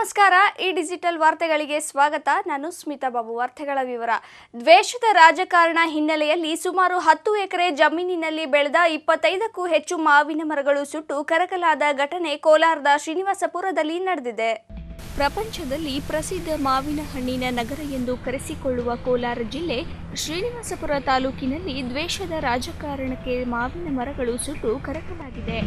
ನಮಸ್ಕಾರ ಈ ಡಿಜಿಟಲ್ ವಾರ್ತೆಗಳಿಗೆ ಸ್ವಾಗತ ನಾನು ಸ್ಮಿತಾ ಬಾಬು ವಾರ್ತೆಗಳ ವಿವರ ದ್ವೇಷದ ರಾಜಕಾರಣ ಹಿನ್ನೆಲೆಯಲ್ಲಿ ಸುಮಾರು ಹತ್ತು ಎಕರೆ ಜಮೀನಿನಲ್ಲಿ ಬೆಳೆದ ಇಪ್ಪತ್ತೈದಕ್ಕೂ ಹೆಚ್ಚು ಮಾವಿನ ಮರಗಳು ಸುಟ್ಟು ಕರಕಲಾದ ಘಟನೆ ಕೋಲಾರದ ಶ್ರೀನಿವಾಸಪುರದಲ್ಲಿ ನಡೆದಿದೆ ಪ್ರಪಂಚದಲ್ಲಿ ಪ್ರಸಿದ್ಧ ಮಾವಿನ ಹಣ್ಣಿನ ನಗರ ಎಂದು ಕರೆಸಿಕೊಳ್ಳುವ ಕೋಲಾರ ಜಿಲ್ಲೆ ಶ್ರೀನಿವಾಸಪುರ ತಾಲೂಕಿನಲ್ಲಿ ದ್ವೇಷದ ರಾಜಕಾರಣಕ್ಕೆ ಮಾವಿನ ಮರಗಳು ಸುಟ್ಟು ಕರಕಲಾಗಿದೆ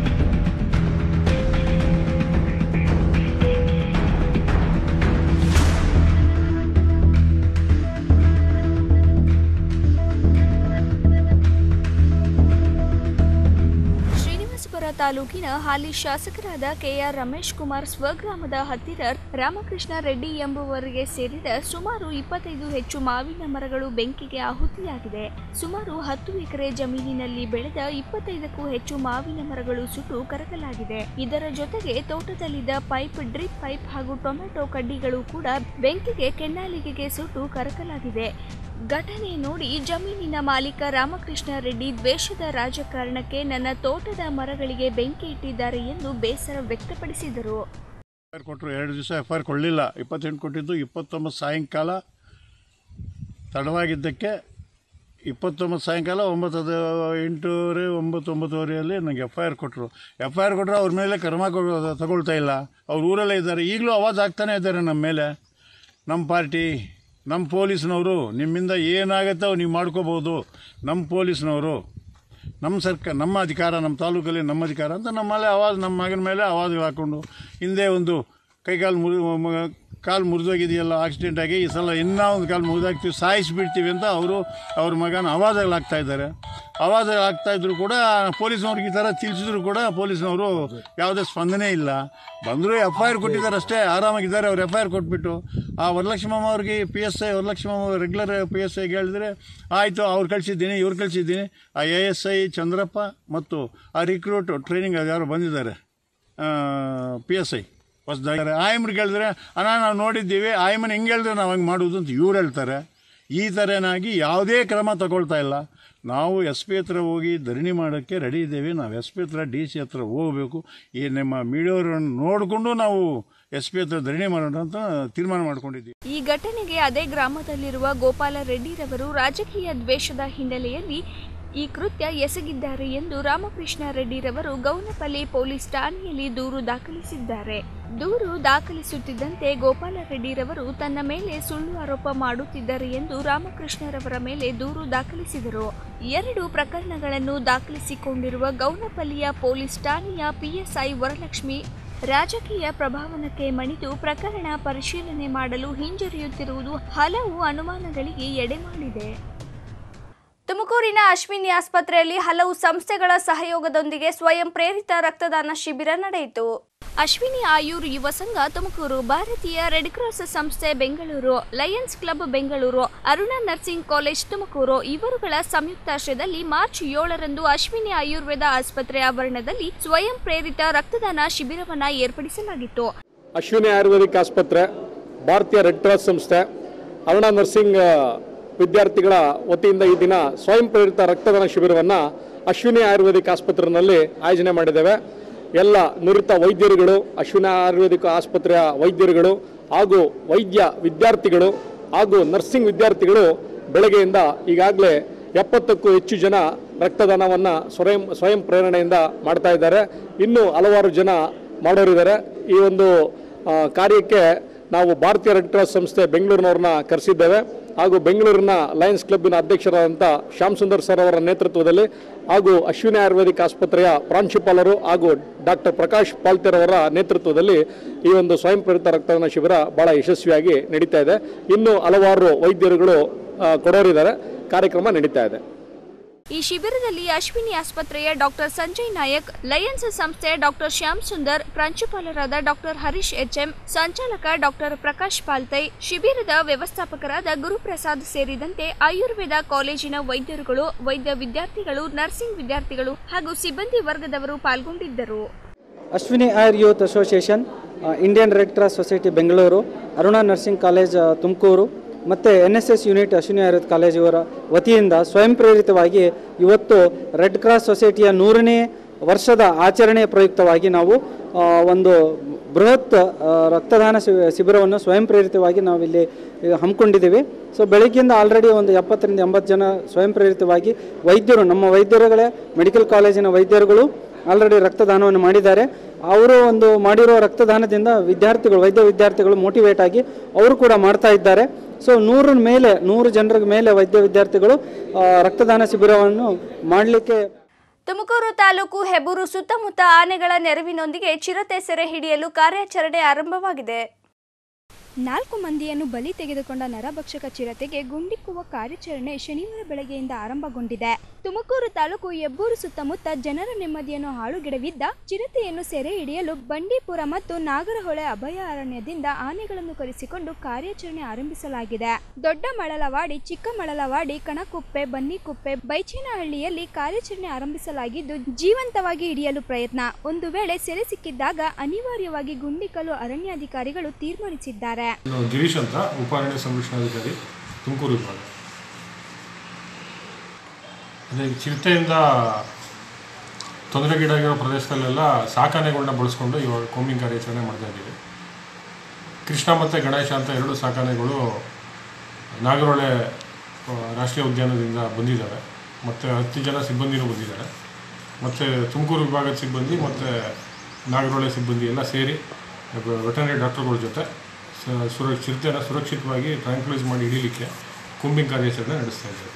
ಶ್ರೀನಿವಾಸಪುರ ತಾಲೂಕಿನ ಹಾಲಿ ಶಾಸಕರಾದ ಕೆಆರ್ ರಮೇಶ್ ಕುಮಾರ್ ಸ್ವಗ್ರಾಮದ ಹತ್ತಿರ ರಾಮಕೃಷ್ಣ ರೆಡ್ಡಿ ಎಂಬುವರಿಗೆ ಸೇರಿದ ಸುಮಾರು ಇಪ್ಪತ್ತೈದು ಹೆಚ್ಚು ಮಾವಿನ ಮರಗಳು ಬೆಂಕಿಗೆ ಆಹುತಿಯಾಗಿದೆ ಸುಮಾರು ಹತ್ತು ಎಕರೆ ಜಮೀನಿನಲ್ಲಿ ಬೆಳೆದ ಇಪ್ಪತ್ತೈದಕ್ಕೂ ಹೆಚ್ಚು ಮಾವಿನ ಮರಗಳು ಸುಟ್ಟು ಕರಕಲಾಗಿದೆ ಇದರ ಜೊತೆಗೆ ತೋಟದಲ್ಲಿದ್ದ ಪೈಪ್ ಡ್ರಿಪ್ ಪೈಪ್ ಹಾಗೂ ಟೊಮೆಟೊ ಕಡ್ಡಿಗಳು ಕೂಡ ಬೆಂಕಿಗೆ ಕೆನ್ನಾಲಿಗೆಗೆ ಸುಟ್ಟು ಕರಕಲಾಗಿದೆ ಘಟನೆ ನೋಡಿ ಜಮೀನಿನ ಮಾಲೀಕ ರಾಮಕೃಷ್ಣ ರೆಡ್ಡಿ ದ್ವೇಷದ ರಾಜಕಾರಣಕ್ಕೆ ನನ್ನ ತೋಟದ ಮರಗಳಿಗೆ ಬೆಂಕಿ ಇಟ್ಟಿದ್ದಾರೆ ಎಂದು ಬೇಸರ ವ್ಯಕ್ತಪಡಿಸಿದರು ಎಫ್ ಐ ಆರ್ ಕೊಟ್ಟರು ಎರಡು ದಿವಸ ಎಫ್ ಐ ಆರ್ ಕೊಡಲಿಲ್ಲ ಇಪ್ಪತ್ತೆಂಟು ಕೊಟ್ಟಿದ್ದು ಇಪ್ಪತ್ತೊಂಬತ್ತು ಸಾಯಂಕಾಲ ತಡವಾಗಿದ್ದಕ್ಕೆ ಇಪ್ಪತ್ತೊಂಬತ್ತು ಸಾಯಂಕಾಲ ಒಂಬತ್ತು ಎಂಟೂವರೆ ಒಂಬತ್ತು ಒಂಬತ್ತುವರೆಯಲ್ಲಿ ನನಗೆ ಎಫ್ ಐ ಆರ್ ಕೊಟ್ಟರು ಎಫ್ ಐ ಆರ್ ಕೊಟ್ಟರು ಅವ್ರ ಮೇಲೆ ಕ್ರಮ ಕೊ- ತಗೊಳ್ತಾ ಇಲ್ಲ ಅವ್ರು ಊರಲ್ಲೇ ಇದ್ದಾರೆ ಈಗಲೂ ಅವಾಜ್ ಆಗ್ತಾನೆ ಇದ್ದಾರೆ ನಮ್ಮ ಮೇಲೆ ನಮ್ಮ ಪಾರ್ಟಿ ನಮ್ಮ ಪೊಲೀಸ್ನವರು ನಿಮ್ಮಿಂದ ಏನಾಗುತ್ತೋ ನೀವು ಮಾಡ್ಕೋಬೋದು ನಮ್ಮ ಪೊಲೀಸ್ನವರು ನಮ್ಮ ಸರ್ಕಾರ ನಮ್ಮ ಅಧಿಕಾರ ನಮ್ಮ ತಾಲೂಕಲ್ಲಿ ನಮ್ಮ ಅಧಿಕಾರ ಅಂತ ನಮ್ಮಲ್ಲೇ ಆವಾಜ್ ನಮ್ಮ ಮಗನ ಮೇಲೆ ಆವಾಜ್ಗಳು ಹಾಕ್ಕೊಂಡು ಹಿಂದೆ ಒಂದು ಕೈಕಾಲು ಮುರಿ ಕಾಲು ಮುರಿದೋಗಿದೆಯಲ್ಲ ಆಕ್ಸಿಡೆಂಟ್ ಆಗಿ ಈ ಸಲ ಇನ್ನೂ ಒಂದು ಕಾಲು ಮುರಿದಾಕ್ತೀವಿ ಸಾಯಿಸಿಬಿಡ್ತೀವಿ ಅಂತ ಅವರು ಅವ್ರ ಮಗನ ಅವಾಜಗಳು ಹಾಕ್ತಾ ಇದ್ದಾರೆ ಅವಾಜಗಳು ಹಾಕ್ತಾ ಇದ್ರು ಕೂಡ ಪೊಲೀಸ್ನವ್ರಿಗೆ ಈ ಥರ ತಿಳಿಸಿದ್ರು ಕೂಡ ಪೊಲೀಸ್ನವರು ಯಾವುದೇ ಸ್ಪಂದನೆ ಇಲ್ಲ ಬಂದರೂ ಎಫ್ ಐ ಆರ್ ಕೊಟ್ಟಿದ್ದಾರೆ ಅಷ್ಟೇ ಆರಾಮಾಗಿದ್ದಾರೆ ಅವ್ರು ಎಫ್ ಐ ಆರ್ ಕೊಟ್ಬಿಟ್ಟು ಆ ವರಲಕ್ಷ್ಮಮ್ಮ ಅವ್ರಿಗೆ P S I Varalakshmamma regular P S ಐಗೆ ಹೇಳಿದ್ರೆ ಆಯಿತು ಅವ್ರು ಕಳಿಸಿದ್ದೀನಿ ಇವ್ರು ಕಳಿಸಿದ್ದೀನಿ ಆ ಎ ಎಸ್ ಐ ಚಂದ್ರಪ್ಪ ಮತ್ತು ಆ ರಿಕ್ರೂಟ್ ಟ್ರೈನಿಂಗ್ ಅದು ಯಾರು ಬಂದಿದ್ದಾರೆ ಪಿ ಎಸ್ ಐ ಹೊಸದಾಗಿ ಆಯಮ್ರಿಗೆ ಹೇಳಿದ್ರೆ ಅಣ್ಣ ನಾವು ನೋಡಿದ್ದೀವಿ ಆಯಮ್ಮನ ಹೆಂಗೆ ಹೇಳಿದ್ರೆ ನಾವು ಹಂಗೆ ಮಾಡೋದು ಅಂತ ಇವ್ರು ಹೇಳ್ತಾರೆ ಈ ಥರನಾಗಿ ಯಾವುದೇ ಕ್ರಮ ತಗೊಳ್ತಾ ಇಲ್ಲ ನಾವು ಎಸ್ ಪಿ ಹತ್ರ ಹೋಗಿ ಧರಣಿ ಮಾಡೋಕ್ಕೆ ರೆಡಿ ಇದ್ದೇವೆ ನಾವು ಎಸ್ ಪಿ ಹತ್ರ ಡಿ ಸಿ ಹತ್ರ ಹೋಗಬೇಕು ಈ ನಮ್ಮ ಮೀಡಿಯೋರನ್ನು ನೋಡಿಕೊಂಡು ನಾವು ಎಸ್ ಪಿ ಹತ್ರ ಧರಣಿ ಮಾಡೋಣ ಅಂತ ತೀರ್ಮಾನ ಮಾಡ್ಕೊಂಡಿದ್ದೀವಿ ಈ ಘಟನೆಗೆ ಅದೇ ಗ್ರಾಮದಲ್ಲಿರುವ ಗೋಪಾಲ ರೆಡ್ಡಿರವರು ರಾಜಕೀಯ ದ್ವೇಷದ ಹಿನ್ನೆಲೆಯಲ್ಲಿ ಈ ಕೃತ್ಯ ಎಸಗಿದ್ದಾರೆ ಎಂದು ರಾಮಕೃಷ್ಣ ರೆಡ್ಡಿರವರು ಗೌನಪಲ್ಲಿ ಪೊಲೀಸ್ ಠಾಣೆಯಲ್ಲಿ ದೂರು ದಾಖಲಿಸಿದ್ದಾರೆ ದೂರು ದಾಖಲಿಸುತ್ತಿದ್ದಂತೆ ಗೋಪಾಲ ರೆಡ್ಡಿರವರು ತನ್ನ ಮೇಲೆ ಸುಳ್ಳು ಆರೋಪ ಮಾಡುತ್ತಿದ್ದಾರೆ ಎಂದು ರಾಮಕೃಷ್ಣರವರ ಮೇಲೆ ದೂರು ದಾಖಲಿಸಿದರು ಎರಡು ಪ್ರಕರಣಗಳನ್ನು ದಾಖಲಿಸಿಕೊಂಡಿರುವ ಗೌನಪಲ್ಲಿಯ ಪೊಲೀಸ್ ಠಾಣೆಯ ಪಿಎಸ್ಐ ವರಲಕ್ಷ್ಮಿ ರಾಜಕೀಯ ಪ್ರಭಾವನಕ್ಕೆ ಮಣಿದು ಪ್ರಕರಣ ಪರಿಶೀಲನೆ ಮಾಡಲು ಹಿಂಜರಿಯುತ್ತಿರುವುದು ಹಲವು ಅನುಮಾನಗಳಿಗೆ ಎಡೆಮಾಡಿದೆ ತುಮಕೂರಿನ ಅಶ್ವಿನಿ ಆಸ್ಪತ್ರೆಯಲ್ಲಿ ಹಲವು ಸಂಸ್ಥೆಗಳ ಸಹಯೋಗದೊಂದಿಗೆ ಸ್ವಯಂ ಪ್ರೇರಿತ ರಕ್ತದಾನ ಶಿಬಿರ ನಡೆಯಿತು ಅಶ್ವಿನಿ ಆಯೂರ್ ಯುವ ಸಂಘ ತುಮಕೂರು ಭಾರತೀಯ ರೆಡ್ ಕ್ರಾಸ್ ಸಂಸ್ಥೆ Bengaluru Lions club Bengaluru Aruna nursing college Tumakuru ಇವರುಗಳ ಸಂಯುಕ್ತಾಶ್ರಯದಲ್ಲಿ ಮಾರ್ಚ್ ಏಳರಂದು ಅಶ್ವಿನಿ ಆಯುರ್ವೇದ ಆಸ್ಪತ್ರೆ ಆವರಣದಲ್ಲಿ ಸ್ವಯಂ ಪ್ರೇರಿತ ರಕ್ತದಾನ ಶಿಬಿರವನ್ನ ಏರ್ಪಡಿಸಲಾಗಿತ್ತು ಅಶ್ವಿನಿ ಆಯುರ್ವೇದಿಕ್ ಆಸ್ಪತ್ರೆ ಭಾರತೀಯ ರೆಡ್ ಕ್ರಾಸ್ ಸಂಸ್ಥೆ ಅರುಣಾ ನರ್ಸಿಂಗ್ ಆ, ವಿದ್ಯಾರ್ಥಿಗಳ ವತಿಯಿಂದ ಈ ದಿನ ಸ್ವಯಂ ಪ್ರೇರಿತ ರಕ್ತದಾನ ಶಿಬಿರವನ್ನು ಅಶ್ವಿನಿ ಆಯುರ್ವೇದಿಕ್ ಆಸ್ಪತ್ರೆಯಲ್ಲಿ ಆಯೋಜನೆ ಮಾಡಿದ್ದೇವೆ ಎಲ್ಲ ನುರಿತ ವೈದ್ಯರುಗಳು ಅಶ್ವಿನಿ ಆಯುರ್ವೇದಿಕ್ ಆಸ್ಪತ್ರೆಯ ವೈದ್ಯರುಗಳು ಹಾಗೂ ವೈದ್ಯ ವಿದ್ಯಾರ್ಥಿಗಳು ಹಾಗೂ ನರ್ಸಿಂಗ್ ವಿದ್ಯಾರ್ಥಿಗಳು ಬೆಳಗ್ಗೆಯಿಂದ ಈಗಾಗಲೇ ಎಪ್ಪತ್ತಕ್ಕೂ ಹೆಚ್ಚು ಜನ ರಕ್ತದಾನವನ್ನು ಸ್ವಯಂ ಸ್ವಯಂ ಪ್ರೇರಣೆಯಿಂದ ಮಾಡ್ತಾ ಇದ್ದಾರೆ ಇನ್ನೂ ಹಲವಾರು ಜನ ಮಾಡೋರಿದ್ದಾರೆ ಈ ಒಂದು ಆ, ಕಾರ್ಯಕ್ಕೆ ನಾವು ಭಾರತೀಯ ರೆಡ್ ಕ್ರಾಸ್ ಸಂಸ್ಥೆ ಬೆಂಗಳೂರಿನವ್ರನ್ನ ಕರೆಸಿದ್ದೇವೆ ಹಾಗೂ ಬೆಂಗಳೂರಿನ ಲಯನ್ಸ್ ಕ್ಲಬ್ಬಿನ ಅಧ್ಯಕ್ಷರಾದಂಥ ಶ್ಯಾಮ್ ಸುಂದರ್ ಸರ್ ಅವರ ನೇತೃತ್ವದಲ್ಲಿ ಹಾಗೂ ಅಶ್ವಿನಿ ಆಯುರ್ವೇದಿಕ್ ಆಸ್ಪತ್ರೆಯ ಪ್ರಾಂಶುಪಾಲರು ಹಾಗೂ ಡಾಕ್ಟರ್ ಪ್ರಕಾಶ್ ಪಾಲ್ತೇರ್ ಅವರ ನೇತೃತ್ವದಲ್ಲಿ ಈ ಒಂದು ಸ್ವಯಂ ಪ್ರೇರಿತ ರಕ್ತದಾನ ಶಿಬಿರ ಬಹಳ ಯಶಸ್ವಿಯಾಗಿ ನಡೀತಾ ಇದೆ ಇನ್ನು ಹಲವಾರು ವೈದ್ಯರುಗಳು ಆ, ಕೊಡೋರಿದ್ದಾರೆ ಕಾರ್ಯಕ್ರಮ ನಡೀತಾ ಇದೆ ಈ ಶಿಬಿರದಲ್ಲಿ ಅಶ್ವಿನಿ ಆಸ್ಪತ್ರೆಯ ಡಾಕ್ಟರ್ ಸಂಜಯ್ ನಾಯಕ್ ಲಯನ್ಸ್ ಸಂಸ್ಥೆ ಡಾಕ್ಟರ್ ಶ್ಯಾಮ್ ಸುಂದರ್ ಪ್ರಾಂಶುಪಾಲರಾದ ಡಾಕ್ಟರ್ ಹರೀಶ್ ಎಚ್ಎಂ ಸಂಚಾಲಕ ಡಾಕ್ಟರ್ ಪ್ರಕಾಶ್ ಪಾಲ್ತೈ ಶಿಬಿರದ ವ್ಯವಸ್ಥಾಪಕರಾದ ಗುರುಪ್ರಸಾದ್ ಸೇರಿದಂತೆ ಆಯುರ್ವೇದ ಕಾಲೇಜಿನ ವೈದ್ಯರುಗಳು ವೈದ್ಯ ವಿದ್ಯಾರ್ಥಿಗಳು ನರ್ಸಿಂಗ್ ವಿದ್ಯಾರ್ಥಿಗಳು ಹಾಗೂ ಸಿಬ್ಬಂದಿ ವರ್ಗದವರು ಪಾಲ್ಗೊಂಡಿದ್ದರು ಅಶ್ವಿನಿ ಆಯುರ್ ಯೂತ್ ಅಸೋಸಿಯೇಷನ್ ಆ, Indian red cross society Bengaluru Aruna nursing college ಆ, ತುಮಕೂರು ಮತ್ತು N S S unit Ashwini Ayurveda college ಇವರ ವತಿಯಿಂದ ಸ್ವಯಂ ಪ್ರೇರಿತವಾಗಿ ಇವತ್ತು ರೆಡ್ ಕ್ರಾಸ್ ಸೊಸೈಟಿಯ ನೂರನೇ ವರ್ಷದ ಆಚರಣೆಯ ಪ್ರಯುಕ್ತವಾಗಿ ನಾವು ಆ, ಒಂದು ಬೃಹತ್ ಆ, ರಕ್ತದಾನ ಶಿ- ಶಿಬಿರವನ್ನು ಸ್ವಯಂ ಪ್ರೇರಿತವಾಗಿ ನಾವಿಲ್ಲಿ ಈಗ ಹಮ್ಮಿಕೊಂಡಿದ್ದೀವಿ ಸೊ ಬೆಳಗ್ಗೆಯಿಂದ ಆಲ್ರೆಡಿ ಒಂದು ಎಪ್ಪತ್ತರಿಂದ ಎಂಬತ್ತು ಜನ ಸ್ವಯಂ ಪ್ರೇರಿತವಾಗಿ ವೈದ್ಯರು ನಮ್ಮ ವೈದ್ಯರುಗಳೇ ಮೆಡಿಕಲ್ ಕಾಲೇಜಿನ ವೈದ್ಯರುಗಳು ಆಲ್ರೆಡಿ ರಕ್ತದಾನವನ್ನು ಮಾಡಿದ್ದಾರೆ ಅವರು ಒಂದು ಮಾಡಿರೋ ರಕ್ತದಾನದಿಂದ ವಿದ್ಯಾರ್ಥಿಗಳು ವೈದ್ಯ ವಿದ್ಯಾರ್ಥಿಗಳು ಮೋಟಿವೇಟ್ ಆಗಿ ಅವರು ಕೂಡ ಮಾಡ್ತಾ ಇದ್ದಾರೆ ಸೊ ನೂರ ಮೇಲೆ ನೂರು ಜನರ ಮೇಲೆ ವೈದ್ಯ ವಿದ್ಯಾರ್ಥಿಗಳು ಆ, ರಕ್ತದಾನ ಶಿಬಿರವನ್ನು ಮಾಡಲಿಕ್ಕೆ ತುಮಕೂರು ತಾಲೂಕು ಹೆಬೂರು ಸುತ್ತಮುತ್ತ ಆನೆಗಳ ನೆರವಿನೊಂದಿಗೆ ಚಿರತೆ ಸೆರೆ ಹಿಡಿಯಲು ಕಾರ್ಯಾಚರಣೆ ಆರಂಭವಾಗಿದೆ ನಾಲ್ಕು ಮಂದಿಯನ್ನು ಬಲಿ ತೆಗೆದುಕೊಂಡ ನರಭಕ್ಷಕ ಚಿರತೆಗೆ ಗುಂಡಿಕ್ಕುವ ಕಾರ್ಯಾಚರಣೆ ಶನಿವಾರ ಬೆಳಗ್ಗೆಯಿಂದ ಆರಂಭಗೊಂಡಿದೆ ತುಮಕೂರು ತಾಲೂಕು ಹೆಬ್ಬೂರು ಸುತ್ತಮುತ್ತ ಜನರ ನೆಮ್ಮದಿಯನ್ನು ಹಾಳುಗೆಡವಿದ್ದ ಚಿರತೆಯನ್ನು ಸೆರೆ ಹಿಡಿಯಲು ಬಂಡೀಪುರ ಮತ್ತು ನಾಗರಹೊಳೆ ಅಭಯಾರಣ್ಯದಿಂದ ಆನೆಗಳನ್ನು ಕರೆಸಿಕೊಂಡು ಕಾರ್ಯಾಚರಣೆ ಆರಂಭಿಸಲಾಗಿದೆ ದೊಡ್ಡ ಮಳಲವಾಡಿ ಚಿಕ್ಕ ಮಳಲವಾಡಿ ಕಣಕುಪ್ಪೆ ಬನ್ನಿಕುಪ್ಪೆ ಬೈಚೇನಹಳ್ಳಿಯಲ್ಲಿ ಕಾರ್ಯಾಚರಣೆ ಆರಂಭಿಸಲಾಗಿದ್ದು ಜೀವಂತವಾಗಿ ಹಿಡಿಯಲು ಪ್ರಯತ್ನ ಒಂದು ವೇಳೆ ಸೆರೆ ಸಿಕ್ಕಿದ್ದಾಗ ಅನಿವಾರ್ಯವಾಗಿ ಗುಂಡಿಕಲು ಅರಣ್ಯಾಧಿಕಾರಿಗಳು ತೀರ್ಮಾನಿಸಿದ್ದಾರೆ ನಾನು ಗಿರೀಶ್ ಅಂತ ಉಪಾರಣ್ಯ ಸಂರಕ್ಷಣಾಧಿಕಾರಿ ತುಮಕೂರು ವಿಭಾಗ ಅದೇ ಈ ಚಿರತೆಯಿಂದ ತೊಂದರೆಗೀಡಾಗಿರೋ ಪ್ರದೇಶದಲ್ಲೆಲ್ಲ ಸಾಕಾನೆಗಳನ್ನ ಬಳಸ್ಕೊಂಡು ಇವಾಗ ಕೋಮಿಂಗ್ ಕಾರ್ಯಾಚರಣೆ ಮಾಡ್ತಾ ಇದ್ದೀವಿ ಕೃಷ್ಣ ಮತ್ತು ಗಣೇಶ ಅಂತ ಎರಡು ಸಾಕಾನೆಗಳು ನಾಗರಹೊಳೆ ಆ, ರಾಷ್ಟ್ರೀಯ ಉದ್ಯಾನದಿಂದ ಬಂದಿದ್ದಾವೆ ಮತ್ತು ಹತ್ತು ಜನ ಸಿಬ್ಬಂದಿನೂ ಬಂದಿದ್ದಾರೆ ಮತ್ತು ತುಮಕೂರು ವಿಭಾಗದ ಸಿಬ್ಬಂದಿ ಮತ್ತು ನಾಗರಹೊಳೆ ಸಿಬ್ಬಂದಿ ಎಲ್ಲ ಸೇರಿ ವೆಟರ್ನರಿ ಡಾಕ್ಟರ್ಗಳ ಜೊತೆ ಸ- ಸುರ ಚಿರತೆನ ಸುರಕ್ಷಿತವಾಗಿ ಟ್ರ್ಯಾಂಕ್ಲೈಸ್ ಮಾಡಿ ಹಿಡೀಲಿಕ್ಕೆ ಕುಂಬಿಂಗ್ ಕಾರ್ಯಾಚರಣೆ ನಡೆಸ್ತಾ ಇದ್ದೇವೆ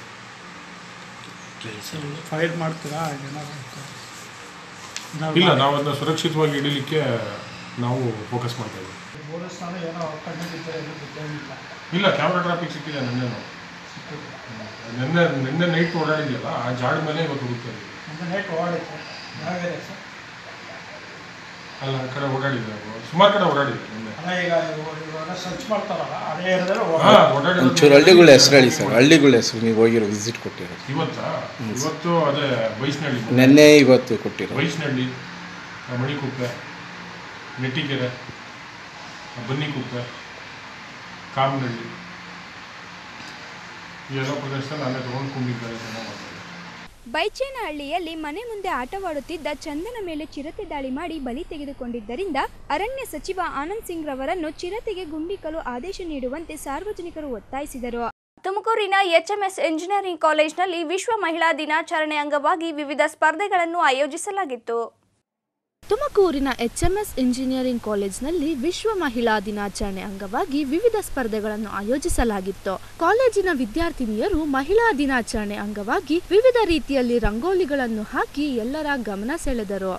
ಫೈರ್ ಮಾಡ್ತೀರಾ ಏನಾದ್ರು ಇಲ್ಲ ನಾವು ಅದನ್ನ ಸುರಕ್ಷಿತವಾಗಿ ಹಿಡೀಲಿಕ್ಕೆ ನಾವು ಫೋಕಸ್ ಮಾಡ್ತಾ ಇದ್ದೀವಿ ಪೊಲೀಸ್ ನಾನು ಏನೋ ಕಂಡಿದ್ದರೆ ಏನು ಗೊತ್ತಾಗಿಲ್ಲ ಇಲ್ಲ ಕ್ಯಾಮ್ರಾ ಟ್ರಾಫಿಕ್ ಸಿಕ್ಕಿದೆ ನಿನ್ನೆ ನಿನ್ನೆ ನಿನ್ನೆ ನೈಟ್ ಓಡಾಡಿದ್ಯಲ್ಲ ಆ ಜಾಡ ಮೇಲೆ ಇವತ್ತು ಹುಡುಕ್ತಾ ಇದ್ದೀವಿ ಒಂದು ನೈಟ್ ಓಡೈತೆ ಯಾವಾಗಿದೆ ಸರ್ ಅಲ್ಲ ಆ ಕಡೆ ಓಡಾಡಿದ್ದೆ ಸುಮಾರು ಕಡೆ ಓಡಾಡಿದ್ದೆ ನಿನ್ನೆ ಅದೇ ಈಗ ಇವ- ಇವಾಗ ಸರ್ಚ್ ಮಾಡ್ತಾರಲ್ಲ ಅದೇ ಏರಿಯಾದಲ್ಲಿ ಹಾ ಓಡಾಡಿ ಓಡಾಡಿರೋದು ಒಂಚೂರು ಹಳ್ಳಿಗಳ ಹೆಸರು ಹೇಳಿ ಸರ್ ಹಳ್ಳಿಗಳ ಹೆಸರು ನೀವು ಹೋಗಿರೋ ವಿಸಿಟ್ ಕೊಟ್ಟಿರೋದು ಇವತ್ತಾ ಇವತ್ತು ಅದೇ ಬೈಸ್ನಳ್ಳಿ ನೆನ್ನೆ ಇವತ್ತು ಕೊಟ್ಟಿರೋದು ಬೈಸ್ನಳ್ಳಿ ಆ ಮಣಿಕುಪ್ಪೆ ನೆಟ್ಟಿಕೆರೆ ಆ ಬನ್ನಿಕುಪ್ಪೆ ಕಾಮನಹಳ್ಳಿ ಈ ಎಲ್ಲ ಪ್ರದೇಶದಲ್ಲಿ ಅಲ್ಲೇ ತೊಗೊಂಡು ಕುಂಬಿದ್ದಾರೆ ಚೆನ್ನಾಗಿ ಮಾಡ್ತಾರೆ ಬೈಚೇನಹಳ್ಳಿಯಲ್ಲಿ ಮನೆ ಮುಂದೆ ಆಟವಾಡುತ್ತಿದ್ದ ಚಂದನ ಮೇಲೆ ಚಿರತೆ ದಾಳಿ ಮಾಡಿ ಬಲಿ ತೆಗೆದುಕೊಂಡಿದ್ದರಿಂದ ಅರಣ್ಯ ಸಚಿವ ಆನಂದ್ ಸಿಂಗ್ ರವರನ್ನು ಚಿರತೆಗೆ ಗುಂಡಿಕಲು ಆದೇಶ ನೀಡುವಂತೆ ಸಾರ್ವಜನಿಕರು ಒತ್ತಾಯಿಸಿದರು ತುಮಕೂರಿನ ಎಚ್ಎಂಎಸ್ ಎಂಜಿನಿಯರಿಂಗ್ ಕಾಲೇಜಿನಲ್ಲಿ ವಿಶ್ವ ಮಹಿಳಾ ದಿನಾಚರಣೆ ಅಂಗವಾಗಿ ವಿವಿಧ ಸ್ಪರ್ಧೆಗಳನ್ನು ಆಯೋಜಿಸಲಾಗಿತ್ತು ತುಮಕೂರಿನ ಎಚ್ಎಂಎಸ್ ಇಂಜಿನಿಯರಿಂಗ್ ಕಾಲೇಜಿನಲ್ಲಿ ವಿಶ್ವ ಮಹಿಳಾ ದಿನಾಚರಣೆ ಅಂಗವಾಗಿ ವಿವಿಧ ಸ್ಪರ್ಧೆಗಳನ್ನು ಆಯೋಜಿಸಲಾಗಿತ್ತು ಕಾಲೇಜಿನ ವಿದ್ಯಾರ್ಥಿನಿಯರು ಮಹಿಳಾ ದಿನಾಚರಣೆ ಅಂಗವಾಗಿ ವಿವಿಧ ರೀತಿಯಲ್ಲಿ ರಂಗೋಲಿಗಳನ್ನು ಹಾಕಿ ಎಲ್ಲರ ಗಮನ ಸೆಳೆದರು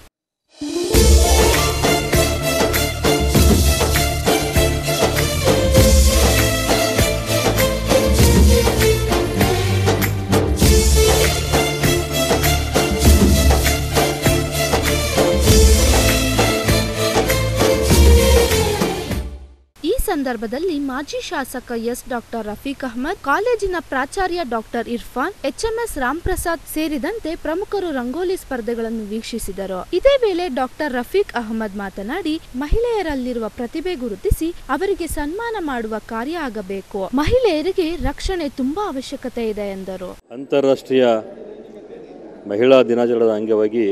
ಈ ಸಂದರ್ಭದಲ್ಲಿ ಮಾಜಿ ಶಾಸಕ ಎಸ್ ಡಾಕ್ಟರ್ ರಫೀಕ್ ಅಹಮದ್ ಕಾಲೇಜಿನ ಪ್ರಾಚಾರ್ಯ ಡಾಕ್ಟರ್ ಇರ್ಫಾನ್ ಎಚ್ಎಂಎಸ್ ರಾಮ್ಪ್ರಸಾದ್ ಸೇರಿದಂತೆ ಪ್ರಮುಖರು ರಂಗೋಲಿ ಸ್ಪರ್ಧೆಗಳನ್ನು ವೀಕ್ಷಿಸಿದರು ಇದೇ ವೇಳೆ ಡಾಕ್ಟರ್ ರಫೀಕ್ ಅಹಮದ್ ಮಾತನಾಡಿ ಮಹಿಳೆಯರಲ್ಲಿರುವ ಪ್ರತಿಭೆ ಗುರುತಿಸಿ ಅವರಿಗೆ ಸನ್ಮಾನ ಮಾಡುವ ಕಾರ್ಯ ಆಗಬೇಕು ಮಹಿಳೆಯರಿಗೆ ರಕ್ಷಣೆ ತುಂಬಾ ಅವಶ್ಯಕತೆ ಇದೆ ಎಂದರು ಅಂತಾರಾಷ್ಟ್ರೀಯ ಮಹಿಳಾ ದಿನಾಚರಣೆದ ಅಂಗವಾಗಿ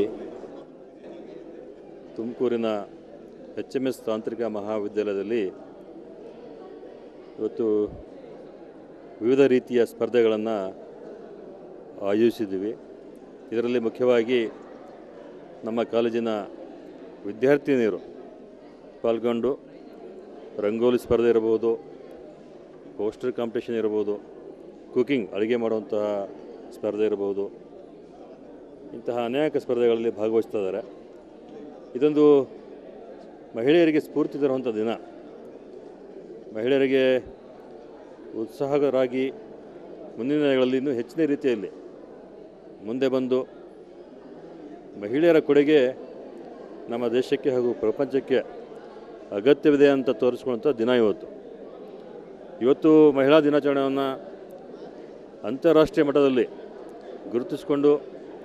ತುಮಕೂರಿನ ಎಚ್ ಎಮ್ ಎಸ್ ತಾಂತ್ರಿಕ ಮಹಾವಿದ್ಯಾಲಯದಲ್ಲಿ ಇವತ್ತು ವಿವಿಧ ರೀತಿಯ ಸ್ಪರ್ಧೆಗಳನ್ನು ಆಯೋಜಿಸಿದ್ದೀವಿ ಇದರಲ್ಲಿ ಮುಖ್ಯವಾಗಿ ನಮ್ಮ ಕಾಲೇಜಿನ ವಿದ್ಯಾರ್ಥಿನಿಯರು ಪಾಲ್ಗೊಂಡು ರಂಗೋಲಿ ಸ್ಪರ್ಧೆ ಇರಬಹುದು ಪೋಸ್ಟರ್ ಕಾಂಪಿಟೇಷನ್ ಇರ್ಬೋದು ಕುಕಿಂಗ್ ಅಡುಗೆ ಮಾಡುವಂತಹ ಸ್ಪರ್ಧೆ ಇರಬಹುದು ಇಂತಹ ಅನೇಕ ಸ್ಪರ್ಧೆಗಳಲ್ಲಿ ಭಾಗವಹಿಸ್ತಾ ಇದ್ದಾರೆ ಇದೊಂದು ಮಹಿಳೆಯರಿಗೆ ಸ್ಫೂರ್ತಿ ತರುವಂಥ ದಿನ ಮಹಿಳೆಯರಿಗೆ ಉತ್ಸಾಹಕರಾಗಿ ಮುಂದಿನ ದಿನಗಳಲ್ಲಿ ಇನ್ನೂ ಹೆಚ್ಚಿನ ರೀತಿಯಲ್ಲಿ ಮುಂದೆ ಬಂದು ಮಹಿಳೆಯರ ಕೊಡುಗೆ ನಮ್ಮ ದೇಶಕ್ಕೆ ಹಾಗೂ ಪ್ರಪಂಚಕ್ಕೆ ಅಗತ್ಯವಿದೆ ಅಂತ ತೋರಿಸ್ಕೊಳ್ಳುವಂಥ ದಿನ ಇವತ್ತು ಇವತ್ತು ಮಹಿಳಾ ದಿನಾಚರಣೆಯನ್ನು ಅಂತಾರಾಷ್ಟ್ರೀಯ ಮಟ್ಟದಲ್ಲಿ ಗುರುತಿಸಿಕೊಂಡು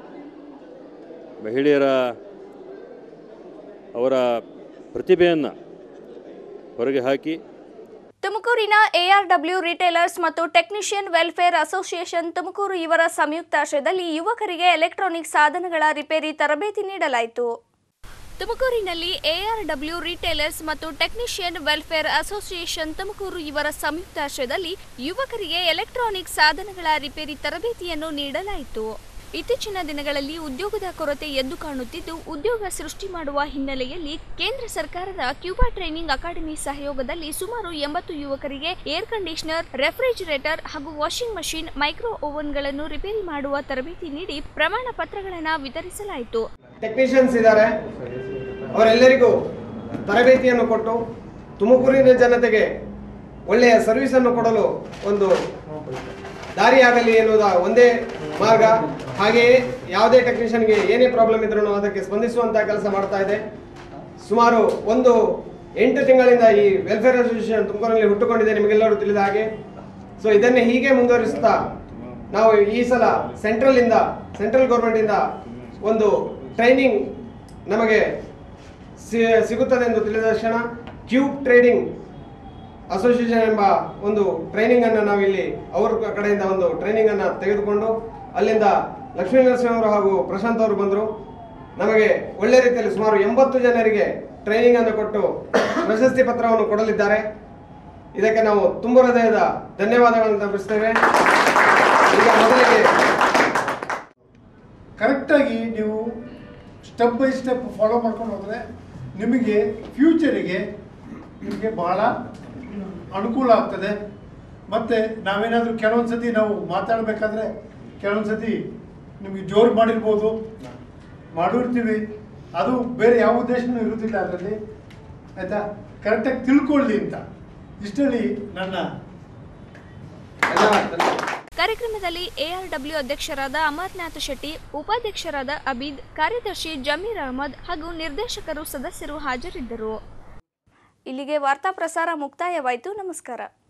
ಮಹಿಳೆಯರ ಅವರ ಪ್ರತಿಭೆಯನ್ನು ಹೊರಗೆ ಹಾಕಿ ತುಮಕೂರಿನ ಎಆರ್ಡಬ್ಲ್ಯೂ ರಿಟೇಲರ್ಸ್ ಮತ್ತು ಟೆಕ್ನಿಷಿಯನ್ ವೆಲ್ಫೇರ್ ಅಸೋಸಿಯೇಷನ್ ತುಮಕೂರು ಇವರ ಸಂಯುಕ್ತಾಶ್ರಯದಲ್ಲಿ ಯುವಕರಿಗೆ ಎಲೆಕ್ಟ್ರಾನಿಕ್ ಸಾಧನಗಳ ರಿಪೇರಿ ತರಬೇತಿ ನೀಡಲಾಯಿತು ತುಮಕೂರಿನಲ್ಲಿ ಎಆರ್ಡಬ್ಲ್ಯೂ ರಿಟೇಲರ್ಸ್ ಮತ್ತು ಟೆಕ್ನಿಷಿಯನ್ ವೆಲ್ಫೇರ್ ಅಸೋಸಿಯೇಷನ್ ತುಮಕೂರು ಇವರ ಸಂಯುಕ್ತಾಶ್ರಯದಲ್ಲಿ ಯುವಕರಿಗೆ ಎಲೆಕ್ಟ್ರಾನಿಕ್ ಸಾಧನಗಳ ರಿಪೇರಿ ತರಬೇತಿಯನ್ನು ನೀಡಲಾಯಿತು ಇತ್ತೀಚಿನ ದಿನಗಳಲ್ಲಿ ಉದ್ಯೋಗದ ಕೊರತೆ ಎದ್ದು ಕಾಣುತ್ತಿದ್ದು ಉದ್ಯೋಗ ಸೃಷ್ಟಿ ಮಾಡುವ ಹಿನ್ನೆಲೆಯಲ್ಲಿ ಕೇಂದ್ರ ಸರ್ಕಾರದ ಕ್ಯೂಬಾ ಟ್ರೈನಿಂಗ್ ಅಕಾಡೆಮಿ ಸಹಯೋಗದಲ್ಲಿ ಸುಮಾರು ಎಂಬತ್ತು ಯುವಕರಿಗೆ ಏರ್ ಕಂಡೀಷನರ್ ರೆಫ್ರಿಜಿರೇಟರ್ ಹಾಗೂ ವಾಷಿಂಗ್ ಮಷಿನ್ ಮೈಕ್ರೋ ಓವನ್ಗಳನ್ನು ರಿಪೇರಿ ಮಾಡುವ ತರಬೇತಿ ನೀಡಿ ಪ್ರಮಾಣ ಪತ್ರಗಳನ್ನು ವಿತರಿಸಲಾಯಿತು ಟೆಕ್ನಿಷಿಯನ್ಸ್ ಇದ್ದಾರೆ ಅವರೆಲ್ಲರಿಗೂ ತರಬೇತಿಯನ್ನು ಕೊಟ್ಟು ತುಮಕೂರಿನ ಜನತೆಗೆ ಒಳ್ಳೆಯ ಸರ್ವಿಸನ್ನು ಕೊಡಲು ಒಂದು ದಾರಿಯಾಗಲಿ ಎನ್ನುವುದ ಒಂದೇ ಮಾರ್ಗ ಹಾಗೆಯೇ ಯಾವುದೇ ಟೆಕ್ನಿಷಿಯನ್ಗೆ ಏನೇ ಪ್ರಾಬ್ಲಮ್ ಇದ್ರೂ ಅದಕ್ಕೆ ಸ್ಪಂದಿಸುವಂತಹ ಕೆಲಸ ಮಾಡ್ತಾ ಇದೆ ಸುಮಾರು ಒಂದು ಎಂಟು ತಿಂಗಳಿಂದ ಈ ವೆಲ್ಫೇರ್ ಅಸೋಸಿಯೇಷನ್ ತುಮಕೂರಿನಲ್ಲಿ ಹುಟ್ಟುಕೊಂಡಿದೆ ನಿಮಗೆಲ್ಲರೂ ತಿಳಿದ ಹಾಗೆ ಸೊ ಇದನ್ನೇ ಹೀಗೆ ಮುಂದುವರಿಸುತ್ತಾ ನಾವು ಈ ಸಲ ಸೆಂಟ್ರಲ್ ಇಂದ ಸೆಂಟ್ರಲ್ ಗೌರ್ಮೆಂಟ್ ಇಂದ ಒಂದು ಟ್ರೈನಿಂಗ್ ನಮಗೆ ಸಿ- ಸಿಗುತ್ತದೆ ಎಂದು ತಿಳಿದ ತಕ್ಷಣ ಕ್ಯೂಬ್ ಟ್ರೇಡಿಂಗ್ ಅಸೋಸಿಯೇಷನ್ ಎಂಬ ಒಂದು ಟ್ರೈನಿಂಗ್ ಅನ್ನು ನಾವಿಲ್ಲಿ ಅವ್ರ ಕಡೆಯಿಂದ ಒಂದು ಟ್ರೈನಿಂಗ್ ಅನ್ನ ತೆಗೆದುಕೊಂಡು ಅಲ್ಲಿಂದ ಲಕ್ಷ್ಮೀ ನರಸಿಂಹವರು ಹಾಗೂ ಪ್ರಶಾಂತ್ ಅವರು ಬಂದರು ನಮಗೆ ಒಳ್ಳೆ ರೀತಿಯಲ್ಲಿ ಸುಮಾರು ಎಂಬತ್ತು ಜನರಿಗೆ ಟ್ರೈನಿಂಗ್ ಅನ್ನು ಕೊಟ್ಟು ಪ್ರಶಸ್ತಿ ಪತ್ರವನ್ನು ಕೊಡಲಿದ್ದಾರೆ ಇದಕ್ಕೆ ನಾವು ತುಂಬ ಹೃದಯದ ಧನ್ಯವಾದಗಳನ್ನು ತಪ್ಪಿಸ್ತೇವೆ ಈಗ ಮೊದಲಿಗೆ ಕರೆಕ್ಟಾಗಿ ನೀವು ಸ್ಟೆಪ್ ಬೈ ಸ್ಟೆಪ್ ಫಾಲೋ ಮಾಡ್ಕೊಂಡು ಹೋದರೆ ನಿಮಗೆ ಫ್ಯೂಚರಿಗೆ ನಿಮಗೆ ಭಾಳ ಅನುಕೂಲ ಆಗ್ತದೆ ಮತ್ತು ನಾವೇನಾದರೂ ಕೆಲವೊಂದು ಸತಿ ನಾವು ಮಾತಾಡಬೇಕಾದ್ರೆ ಕೆಲವೊಂದು ಸತಿ ನಿಮಗೆ ಜೋರು ಮಾಡಿರ್ಬೋದು ಮಾಡಿರ್ತೀವಿ ಅದು ಬೇರೆ ಯಾವ ಉದ್ದೇಶನೂ ಇರುವುದಿಲ್ಲ ಅದರಲ್ಲಿ ಆಯಿತಾ ಕರೆಕ್ಟಾಗಿ ತಿಳ್ಕೊಳ್ಳಿ ಅಂತ ಇಷ್ಟರಲ್ಲಿ ನನ್ನ ಕಾರ್ಯಕ್ರಮದಲ್ಲಿ ಎಆರ್ಡಬ್ಲ್ಯೂ ಅಧ್ಯಕ್ಷರಾದ ಅಮರ್ನಾಥ್ ಶೆಟ್ಟಿ ಉಪಾಧ್ಯಕ್ಷರಾದ ಅಬೀದ್ ಕಾರ್ಯದರ್ಶಿ ಜಮೀರ್ ಅಹಮದ್ ಹಾಗೂ ನಿರ್ದೇಶಕರು ಸದಸ್ಯರು ಹಾಜರಿದ್ದರು ಇಲ್ಲಿಗೆ ವಾರ್ತಾ ಪ್ರಸಾರ ಮುಕ್ತಾಯವಾಯಿತು ನಮಸ್ಕಾರ